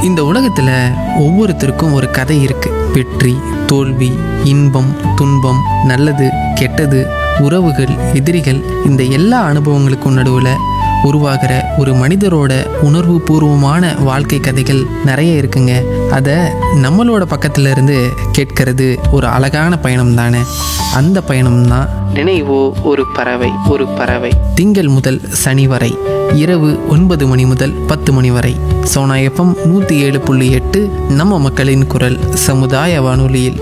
இந்த உலகத்தில் ஒவ்வொருத்தருக்கும் ஒரு கதை இருக்கு வெற்றி தோல்வி இன்பம் துன்பம் நல்லது கெட்டது உறவுகள் எதிரிகள் இந்த எல்லா அனுபவங்களுக்கும் நடுவில் உருவாகிற ஒரு மனிதரோட உணர்வு பூர்வமான வாழ்க்கை கதைகள் நிறைய இருக்குங்க அதை நம்மளோட பக்கத்துல இருந்து கேட்கறது ஒரு அழகான பயணம் தானே அந்த பயணம் தான் நினைவோ ஒரு பறவை ஒரு பறவை திங்கள் முதல் சனி வரை இரவு ஒன்பது மணி முதல் பத்து மணி வரை சோனா எஃப்எம் நூற்றி ஏழு புள்ளி எட்டு நம்ம மக்களின் குரல் சமுதாய வானொலியில்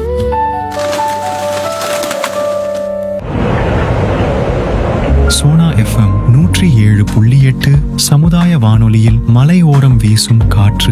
சோனா எஃப்எம் நூற்றி ஏழு புள்ளி எட்டு சமுதாய வானொலியில் மலையோரம் வீசும் காற்று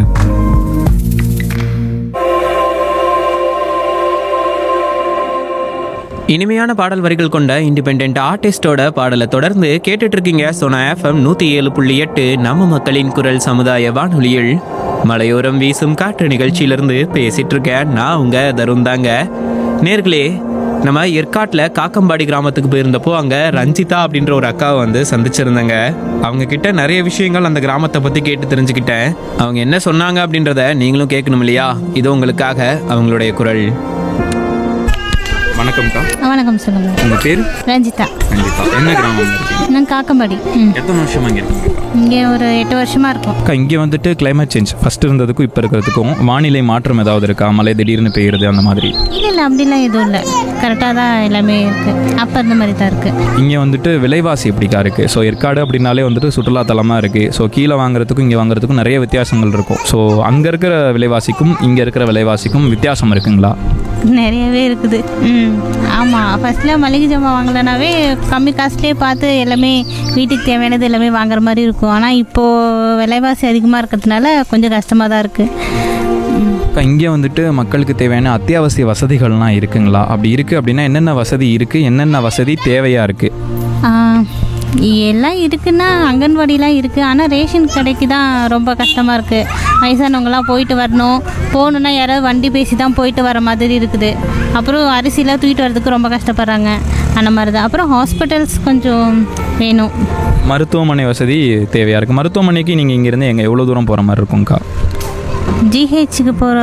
இனிமையான பாடல் வரிகள் கொண்ட இண்டிபெண்ட் ஆர்டிஸ்டோட பாடலை தொடர்ந்து கேட்டுட்டு இருக்கீங்க சோனா எஃப்எம் நூத்தி ஏழு புள்ளி எட்டு நம்ம மக்களின் குரல் சமுதாய வானொலியில் மலையோரம் வீசும் காற்று நிகழ்ச்சியிலிருந்து பேசிட்டு இருக்கேன் நான் உங்க தருண் தாங்க நேர்களே நம்ம ஏற்காட்டில் காக்கம்பாடி கிராமத்துக்கு போயிருந்தப்போ அங்கே ரஞ்சிதா அப்படின்ற ஒரு அக்காவை வந்து சந்திச்சிருந்தேங்க அவங்க கிட்ட நிறைய விஷயங்கள் அந்த கிராமத்தை பற்றி கேட்டு தெரிஞ்சுக்கிட்டேன் அவங்க என்ன சொன்னாங்க அப்படின்றத நீங்களும் கேட்கணும் இல்லையா இது உங்களுக்காக அவங்களுடைய குரல் வணக்கம்க்கா வணக்கம் சொல்லுங்க உங்க பேர் ரஞ்சிதா கண்டிப்பா என்ன கிராமம் இருக்கீங்க நான் காக்கம்பாடி ம் எத்தனை வருஷமா இங்க இருக்கீங்க இங்கே ஒரு எட்டு வருஷமா இருக்கும் அக்கா இங்கே வந்துட்டு climate சேஞ்ச் ஃபர்ஸ்ட் இருந்ததுக்கும் இப்போ இருக்கிறதுக்கும் வானிலை மாற்றம் ஏதாவது இருக்கா மழை திடீர்னு பெய்யுறது அந்த மாதிரி இல்லை இல்லை அப்படிலாம் எதுவும் இல்லை கரெக்டாக தான் எல்லாமே இருக்குது அப்போ இருந்த மாதிரி தான் இருக்குது இங்கே வந்துட்டு விலைவாசி எப்படிக்கா இருக்குது ஸோ ஏற்காடு அப்படின்னாலே வந்துட்டு சுற்றுலாத்தலமாக இருக்குது ஸோ கீழே வாங்குறதுக்கும் இங்கே வாங்குறதுக்கும் நிறைய வித்தியாசங்கள் இருக்கும் ஸோ அங்கே இருக்கிற விலைவாசிக்கும் இங்கே இருக்கிற விலைவாசிக்கும் வித்தியாசம் இருக்குங்களா நிறையவே இருக்குது ம் ஆமாம் ஃபஸ்ட்டில் மளிகை ஜாமான் வாங்கலனாவே கம்மி காசுலேயே பார்த்து எல்லாமே வீட்டுக்கு தேவையானது எல்லாமே வாங்குற மாதிரி இருக்கும் ஆனால் இப்போது விலைவாசி அதிகமாக இருக்கிறதுனால கொஞ்சம் கஷ்டமாக தான் இருக்குது ம் அக்கா இங்கே வந்துட்டு மக்களுக்கு தேவையான அத்தியாவசிய வசதிகள்லாம் இருக்குங்களா அப்படி இருக்குது அப்படின்னா என்னென்ன வசதி இருக்குது என்னென்ன வசதி தேவையாக இருக்குது ஆ, எல்லாம் இருக்குன்னா அங்கன்வாடிலாம் இருக்குது ஆனால் ரேஷன் கடைக்கு தான் ரொம்ப கஷ்டமாக இருக்குது வயசானவங்களாம் போயிட்டு வரணும் போகணுன்னா யாராவது வண்டி பேசி தான் போயிட்டு வர மாதிரி இருக்குது அப்புறம் அரிசிலாம் தூக்கிட்டு வரதுக்கு ரொம்ப கஷ்டப்படுறாங்க அந்த மாதிரி தான் அப்புறம் ஹாஸ்பிட்டல்ஸ் கொஞ்சம் வேணும் மருத்துவமனை வசதி தேவையாக இருக்குது மருத்துவமனைக்கு நீங்கள் இங்கேருந்து எங்கே எவ்வளோ தூரம் போகிற மாதிரி இருக்கும்க்கா ஜிஹெச்சுக்கு போகிற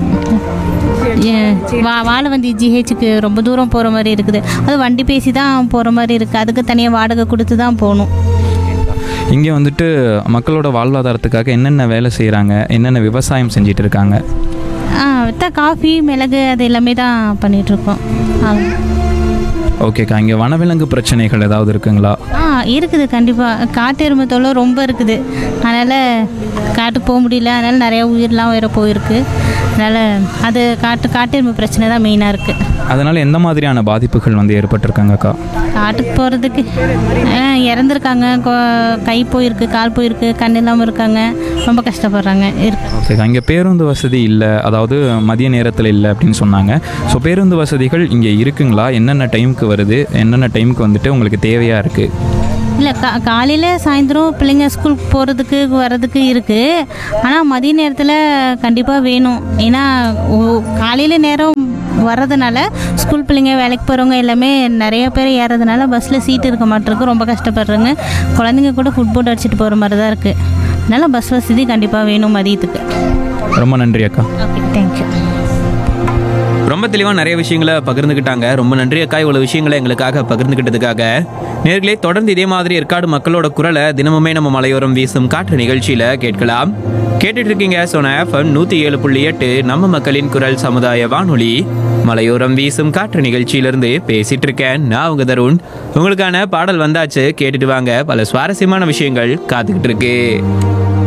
வா வாழவந்தி ஜிஹெச்சுக்கு ரொம்ப தூரம் போகிற மாதிரி இருக்குது அது வண்டி பேசி தான் போகிற மாதிரி இருக்குது அதுக்கு தனியாக வாடகை கொடுத்து தான் போகணும் இங்கே வந்துட்டு மக்களோட வாழ்வாதாரத்துக்காக என்னென்ன வேலை செய்கிறாங்க என்னென்ன விவசாயம் செஞ்சிட்டு இருக்காங்க ஆ வித்தா காஃபி மிளகு அது எல்லாமே தான் பண்ணிகிட்ருக்கோம் ஆ ஓகேக்கா இங்கே வனவிலங்கு பிரச்சனைகள் ஏதாவது இருக்குங்களா ஆ இருக்குது கண்டிப்பாக காட்டு எருமை தொல்லை ரொம்ப இருக்குது அதனால் காட்டுக்கு போக முடியல அதனால் நிறையா உயிர்லாம் வேறு போயிருக்கு அதனால் அது காட்டு காட்டு எருமை பிரச்சனை தான் மெயினாக இருக்குது அதனால் எந்த மாதிரியான பாதிப்புகள் வந்து ஏற்பட்டிருக்காங்கக்கா காட்டுக்கு போகிறதுக்கு இறந்துருக்காங்க கொ- கை போயிருக்கு கால் போயிருக்கு கண் இல்லாமல் இருக்காங்க ரொம்ப கஷ்டப்படுறாங்க இருக்கு ஓகேக்கா இங்கே பேருந்து வசதி இல்லை அதாவது மதிய நேரத்தில் இல்லை அப்படின்னு சொன்னாங்க ஸோ பேருந்து வசதிகள் இங்கே இருக்குங்களா என்னென்ன டைமுக்கு வருது என்னென்ன டைமுக்கு வந்துட்டு உங்களுக்கு தேவையாக இருக்குது இல்லை கா காலையில் சாயந்தரம் பிள்ளைங்க ஸ்கூலுக்கு போகிறதுக்கு வர்றதுக்கு இருக்குது ஆனால் மதிய நேரத்தில் கண்டிப்பாக வேணும் ஏன்னா காலையில் நேரம் வர்றதுனால ஸ்கூல் பிள்ளைங்க வேலைக்கு போகிறவங்க எல்லாமே நிறைய பேர் ஏறதுனால பஸ்ஸில் சீட் இருக்க மாட்டிருக்கு ரொம்ப கஷ்டப்படுறாங்க குழந்தைங்க கூட ஃபுட் போட் அடிச்சிட்டு போகிற மாதிரி தான் இருக்குது அதனால் பஸ் வசதி கண்டிப்பாக வேணும் மதியத்துக்கு ரொம்ப நன்றி அக்கா ஓகே தேங்க்யூ ரொம்ப தெளிவாக நிறைய விஷயங்களை பகிர்ந்துக்கிட்டாங்க ரொம்ப நன்றி அக்கா இவ்வளோ விஷயங்களை எங்களுக்காக பகிர்ந்துக்கிட்டதுக்காக நேர்களே தொடர்ந்து இதே மாதிரி ஏற்காடு மக்களோட குரலை தினமுமே நம்ம மலையோரம் வீசும் காற்று நிகழ்ச்சியில் கேட்கலாம் கேட்டுட்டு இருக்கீங்க சோனா எஃப்எம் நூற்றி ஏழு புள்ளி எட்டு நம்ம மக்களின் குரல் சமுதாய வானொலி மலையோரம் வீசும் காற்று நிகழ்ச்சியிலிருந்து பேசிட்டு இருக்கேன் நான் உங்க தருண் உங்களுக்கான பாடல் வந்தாச்சு கேட்டுட்டு வாங்க பல சுவாரஸ்யமான விஷயங்கள் காத்துக்கிட்டு இருக்கு